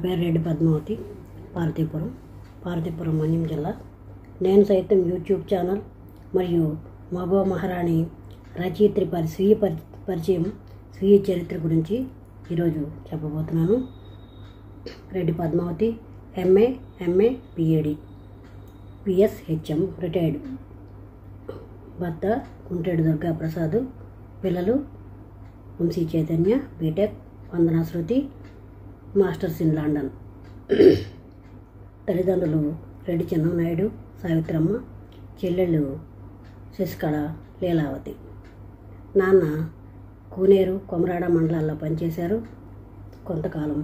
పేరు రెడ్డి పద్మావతి పార్వతీపురం పార్వతీపురం మన్యం జిల్లా నేను సైతం యూట్యూబ్ ఛానల్ మరియు మగో మహారాణి రచయిత్రి పరి స్వీయ పరి పరిచయం స్వీయ చరిత్ర గురించి ఈరోజు చెప్పబోతున్నాను Reddy Padmavathi M A M A P A D P S H M retired భర్త కుంటేడు దుర్గా ప్రసాద్ పిల్లలు Vamsi Chaitanya B Tech Vandana Sruthi masters in London తల్లిదండ్రులు రెడ్డి చిన్ననాయుడు సావిత్రమ్మ చెల్లెళ్ళు శశికళ లీలావతి నాన్న కూనేరు కొమరాడ మండలాల్లో పనిచేశారు కొంతకాలం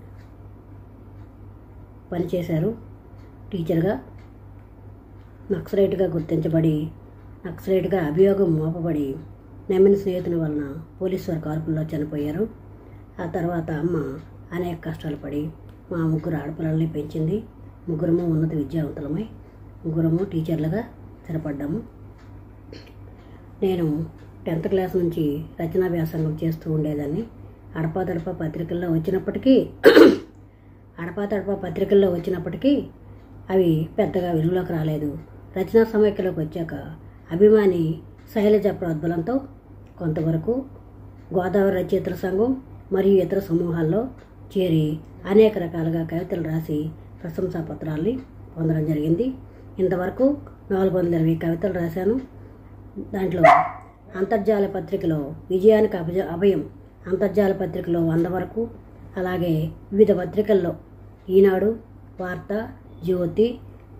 పనిచేశారు టీచర్గా నక్సలైట్గా గుర్తించబడి నక్సలైట్గా అభియోగం మోపబడి నమ్మిన స్నేహితుని వలన పోలీసు వారి కాల్పుల్లో చనిపోయారు ఆ తర్వాత అమ్మ అనేక కష్టాలు పడి మా ముగ్గురు ఆడపిల్లల్ని పెంచింది ముగ్గురము ఉన్నత విద్యావంతులమై ముగ్గురము టీచర్లుగా స్థిరపడ్డాము నేను టెన్త్ క్లాస్ నుంచి రచనా వ్యాసంగం చేస్తూ ఉండేదాన్ని అడపాదడప పత్రికల్లో వచ్చినప్పటికీ అడపాదడప పత్రికల్లో వచ్చినప్పటికీ అవి పెద్దగా వెలుగులోకి రాలేదు రచనా సమైక్యలోకి వచ్చాక అభిమాని శైలజ ప్రోద్బలంతో కొంతవరకు గోదావరి రచయితల సంఘం మరియు ఇతర సమూహాల్లో చేరి అనేక రకాలుగా కవితలు రాసి ప్రశంసా పత్రాల్ని పొందడం జరిగింది ఇంతవరకు నాలుగు వందల ఇరవై కవితలు రాశాను దాంట్లో అంతర్జాల పత్రికలో విజయానికి అభయ అభయం అంతర్జాల పత్రికలో వంద వరకు అలాగే వివిధ పత్రికల్లో ఈనాడు వార్త జ్యోతి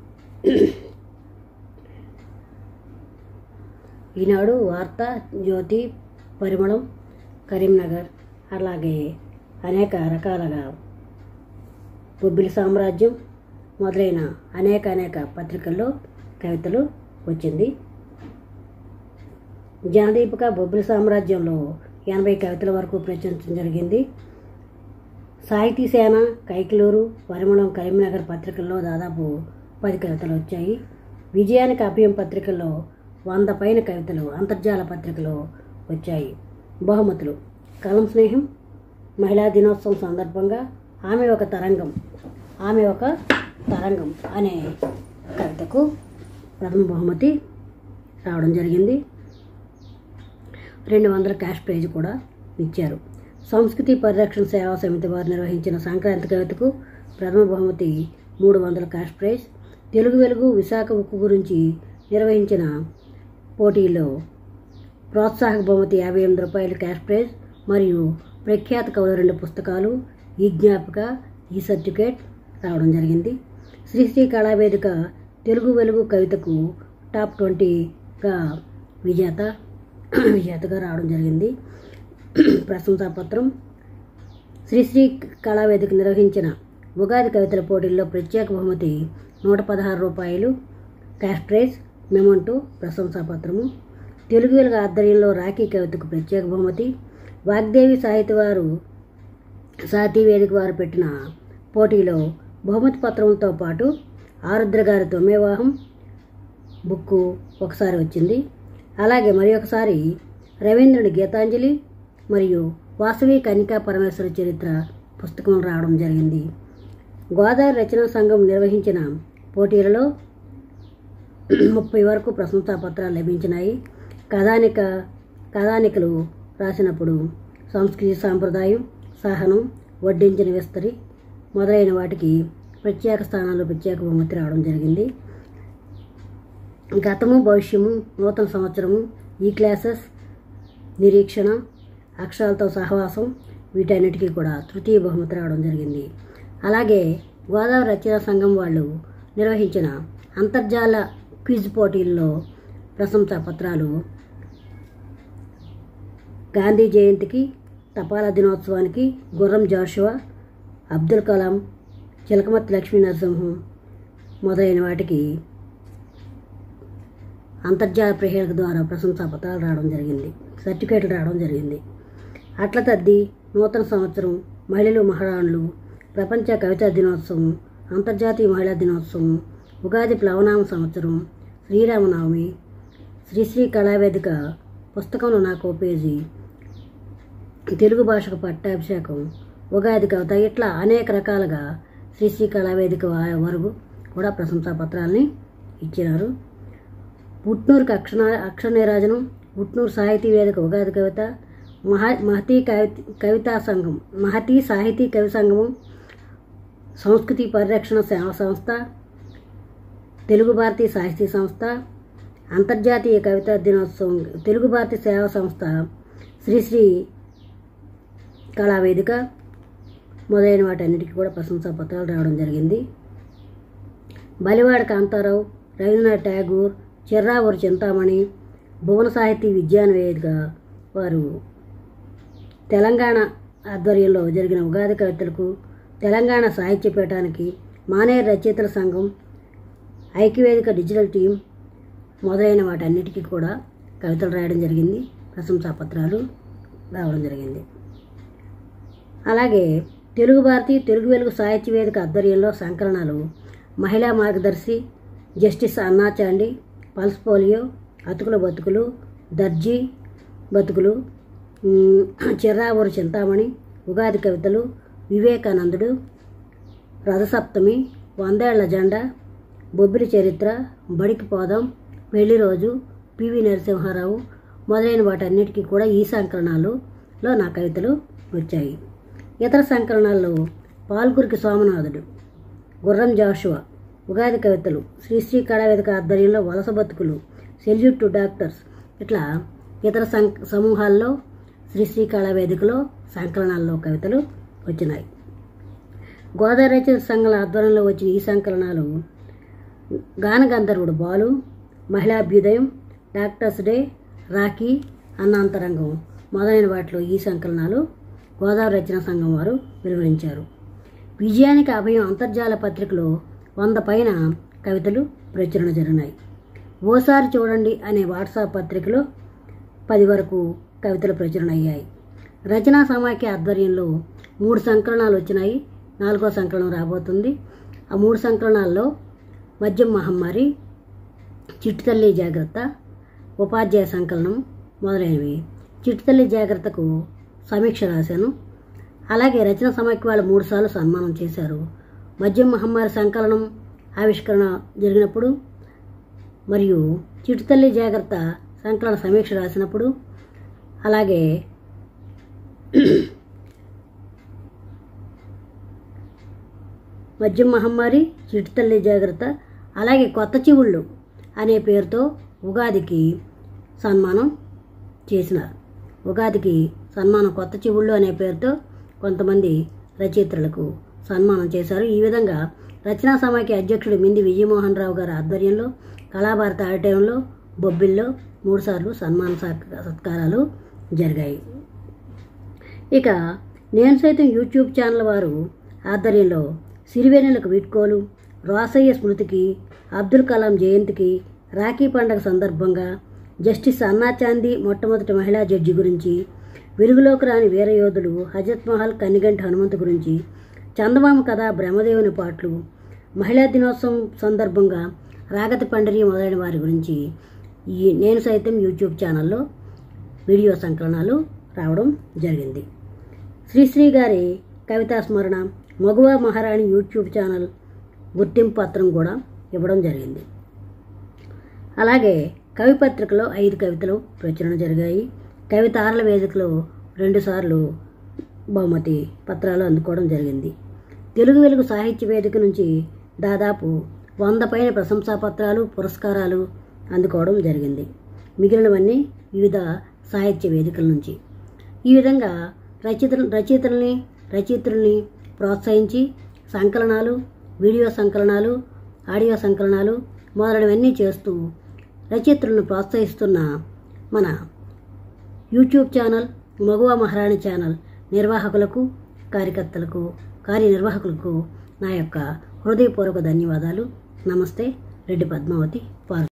ఈనాడు వార్త జ్యోతి పరిమళం కరీంనగర్ అలాగే అనేక రకాలుగా బొబ్బిలి సామ్రాజ్యం మొదలైన అనేక అనేక పత్రికల్లో కవితలు వచ్చింది జనదీపిక బొబ్బిలి సామ్రాజ్యంలో ఎనభై కవితల వరకు ప్రచురించడం జరిగింది సాహితీ సేన కైకిలూరు పరిమళం కరీంనగర్ పత్రికల్లో దాదాపు పది కవితలు వచ్చాయి విజయానికి అభయం పత్రికల్లో వంద పైన కవితలు అంతర్జాల పత్రికలో వచ్చాయి బహుమతులు కలం స్నేహం మహిళా దినోత్సవం సందర్భంగా ఆమె ఒక తరంగం ఆమె ఒక తరంగం అనే కవితకు ప్రథమ బహుమతి రావడం జరిగింది రెండు వందల క్యాష్ ప్రైజ్ కూడా ఇచ్చారు సంస్కృతి పరిరక్షణ సేవా సమితి వారు నిర్వహించిన సంక్రాంతి కవితకు ప్రథమ బహుమతి మూడు వందల క్యాష్ ప్రైజ్ తెలుగు వెలుగు విశాఖ ఉక్కు గురించి నిర్వహించిన పోటీలో ప్రోత్సాహక బహుమతి యాభై ఎనిమిది రూపాయల క్యాష్ ప్రైజ్ మరియు ప్రఖ్యాత కవుల రెండు పుస్తకాలు ఈ జ్ఞాపిక ఈ సర్టిఫికేట్ రావడం జరిగింది శ్రీశ్రీ కళావేదిక తెలుగు వెలుగు కవితకు టాప్ ట్వంటీగా విజేత విజేతగా రావడం జరిగింది ప్రశంసాపత్రం శ్రీశ్రీ కళావేదిక నిర్వహించిన ఉగాది కవితల పోటీల్లో ప్రత్యేక బహుమతి నూట పదహారు రూపాయలు క్యాష్ ప్రైజ్ మెమోంటో ప్రశంసాపత్రము తెలుగు వెలుగు ఆధ్వర్యంలో రాఖీ కవితకు ప్రత్యేక బహుమతి వాగ్దేవి సాహిత్య వారు సాహితీ వేదిక వారు పెట్టిన పోటీలో బహుమతి పత్రంతో పాటు ఆరుద్ర గారి తొమ్మేవాహం బుక్కు ఒకసారి వచ్చింది అలాగే మరి ఒకసారి రవీంద్రుని గీతాంజలి మరియు వాసవి కనికా పరమేశ్వర చరిత్ర పుస్తకం రావడం జరిగింది గోదావరి రచనా సంఘం నిర్వహించిన పోటీలలో ముప్పై వరకు ప్రశంసా పత్రాలు లభించినాయి కథానిక కథానికలు రాసినప్పుడు సంస్కృతి సాంప్రదాయం సహనం వడ్డించిన విస్తరి మొదలైన వాటికి ప్రత్యేక స్థానాల్లో ప్రత్యేక బహుమతి రావడం జరిగింది గతము భవిష్యము నూతన సంవత్సరము ఈ క్లాసెస్ నిరీక్షణ అక్షరాలతో సహవాసం వీటన్నిటికీ కూడా తృతీయ బహుమతి రావడం జరిగింది అలాగే గోదావరి రచనా సంఘం వాళ్ళు నిర్వహించిన అంతర్జాల క్విజ్ పోటీల్లో ప్రశంసా పత్రాలు గాంధీ జయంతికి తపాలా దినోత్సవానికి గుర్రం జాషువా అబ్దుల్ కలాం చిలకమర్తి లక్ష్మీ నరసింహం మొదలైన వాటికి అంతర్జాల ప్రేక్షకుల ద్వారా ప్రశంసా పత్రాలు రావడం జరిగింది సర్టిఫికేట్లు రావడం జరిగింది అట్ల తద్ది నూతన సంవత్సరం మహిళలు మహారాణులు ప్రపంచ కవితా దినోత్సవం అంతర్జాతీయ మహిళా దినోత్సవం ఉగాది ప్లవనామ సంవత్సరం శ్రీరామనవమి శ్రీశ్రీ కళావేదిక పుస్తకంలో నాకు ఓ పేజీ తెలుగు భాషకు పట్టాభిషేకం ఉగాది కవిత ఇట్లా అనేక రకాలుగా శ్రీశ్రీ కళావేదిక వా- వరకు కూడా ప్రశంసా పత్రాలని ఇచ్చినారు పుట్నూరుకి అక్షర అక్షర నీరాజనం పుట్నూరు సాహితీ వేదిక ఉగాది కవిత మహా మహతీ కవి కవితా సంఘం మహతీ సాహితీ కవి సంఘము సంస్కృతి పరిరక్షణ సేవా సంస్థ తెలుగు భారతీ సాహితీ సంస్థ అంతర్జాతీయ కవితా దినోత్సవం తెలుగు భారతీ సేవా సంస్థ శ్రీశ్రీ కళావేదిక మొదలైన వాటన్నిటికీ కూడా ప్రశంసా పత్రాలు రావడం జరిగింది బలివాడ కాంతారావు రవీంద్రనాథ్ ఠాగూర్ చిర్రావూరు చింతామణి భువన సాహితీ విజ్ఞాన వేదిక వారు తెలంగాణ ఆధ్వర్యంలో జరిగిన ఉగాది కవితలకు తెలంగాణ సాహిత్య పీఠానికి మానేరు రచయితల సంఘం ఐక్యవేదిక డిజిటల్ టీం మొదలైన వాటన్నిటికీ కూడా కవితలు రాయడం జరిగింది ప్రశంసా పత్రాలు రావడం జరిగింది అలాగే తెలుగు భారతి తెలుగు వెలుగు సాహిత్య వేదిక ఆధ్వర్యంలో సంకలనాలు Mahila Margadarsi justice Annachandi pulse polio Atukula Batukulu Darji బతుకులు ఉమ్, చిర్రావూరు చింతామణి ఉగాది కవితలు వివేకానందుడు రథసప్తమి వందేళ్ల జెండా బొబ్బిలి చరిత్ర బడికి పోదాం పెళ్లి రోజు పివి నరసింహారావు మొదలైన వాటన్నిటికీ కూడా ఈ సంకలనాలులో నా కవితలు వచ్చాయి ఇతర సంకలనాల్లో పాల్గురికి సోమనాథుడు గుర్రం జాషువా ఉగాది కవితలు శ్రీశ్రీ కళావేదిక ఆధ్వర్యంలో వలస బతుకులు సెల్యూట్ టు డాక్టర్స్ ఇట్లా ఇతర సం సమూహాల్లో శ్రీశ్రీ కళావేదికలో సంకలనాల్లో కవితలు వచ్చినాయి గోదావరి రచన సంఘాల ఆధ్వర్యంలో వచ్చిన ఈ సంకలనాలు గానగంధర్వుడు బాలు మహిళాభ్యుదయం డాక్టర్స్ డే రాఖీ అన్నాంతరంగం మొదలైన వాటిలో ఈ సంకలనాలు గోదావరి రచన సంఘం వారు వెలువరించారు విజయానికి అభయం అంతర్జాల పత్రికలో వంద పైన కవితలు ప్రచురణ జరిగినాయి ఓసారి చూడండి అనే వాట్సాప్ పత్రికలో పది వరకు కవితలు ప్రచురణ అయ్యాయి రచనా సమాఖ్య ఆధ్వర్యంలో మూడు సంకలనాలు వచ్చినాయి నాలుగో సంకలనం రాబోతుంది ఆ మూడు సంకలనాల్లో మద్యం మహమ్మారి చిట్టుతల్లి జాగ్రత్త ఉపాధ్యాయ సంకలనం మొదలైనవి చిట్టుతల్లి జాగ్రత్తకు సమీక్ష రాశాను అలాగే రచన సమాఖ్య వాళ్ళు మూడుసార్లు సన్మానం చేశారు మద్యం మహమ్మారి సంకలనం ఆవిష్కరణ జరిగినప్పుడు మరియు చిట్టుతల్లి జాగ్రత్త సంకలన సమీక్ష రాసినప్పుడు అలాగే మద్యం మహమ్మారి చిట్టుతల్లి జాగ్రత్త అలాగే కొత్త చివుళ్ళు అనే పేరుతో ఉగాదికి సన్మానం చేసినారు ఉగాదికి సన్మానం కొత్త చివుళ్ళు అనే పేరుతో కొంతమంది రచయిత్రులకు సన్మానం చేశారు ఈ విధంగా రచనా సమాఖ్య అధ్యక్షుడు మింది విజయమోహన్ రావు గారి ఆధ్వర్యంలో కళాభారత ఆడిటోరియంలో బొబ్బిల్లో మూడుసార్లు సన్మాన సత్- సత్కారాలు జరిగాయి ఇక నేను సైతం యూట్యూబ్ ఛానల్ వారు ఆధ్వర్యంలో సిరివెన్నెలకు వీడ్కోలు రోసయ్య స్మృతికి అబ్దుల్ కలాం జయంతికి రాఖీ పండగ సందర్భంగా జస్టిస్ అన్నా చాందీ మొట్టమొదటి మహిళా జడ్జి గురించి వెలుగులోకి రాని వీరయోధులు హజరత్ మహల్ కన్నిగంటి హనుమంతు గురించి చందమామ కథ బ్రహ్మదేవుని పాటలు మహిళా దినోత్సవం సందర్భంగా రాగతి పండరి మొదలైన వారి గురించి ఈ నేను సైతం యూట్యూబ్ ఛానల్లో వీడియో సంకలనాలు రావడం జరిగింది శ్రీశ్రీ గారి కవితా స్మరణ మగువ మహారాణి యూట్యూబ్ ఛానల్ గుర్తింపు పత్రం కూడా ఇవ్వడం జరిగింది అలాగే కవి పత్రికలో ఐదు కవితలు ప్రచురణ జరిగాయి కవితారల వేదికలో రెండుసార్లు బహుమతి పత్రాలు అందుకోవడం జరిగింది తెలుగు వెలుగు సాహిత్య వేదిక నుంచి దాదాపు వంద పైన ప్రశంసా పత్రాలు పురస్కారాలు అందుకోవడం జరిగింది మిగిలినవన్నీ వివిధ సాహిత్య వేదికల నుంచి ఈ విధంగా రచయిత రచయితల్ని రచయిత్రుల్ని ప్రోత్సహించి సంకలనాలు వీడియో సంకలనాలు ఆడియో సంకలనాలు మొదలైనవన్నీ చేస్తూ రచయిత్రులను ప్రోత్సహిస్తున్న మన యూట్యూబ్ ఛానల్ మగువ మహారాణి ఛానల్ నిర్వాహకులకు కార్యకర్తలకు కార్యనిర్వాహకులకు నా యొక్క హృదయపూర్వక ధన్యవాదాలు నమస్తే రెడ్డి పద్మావతి పార్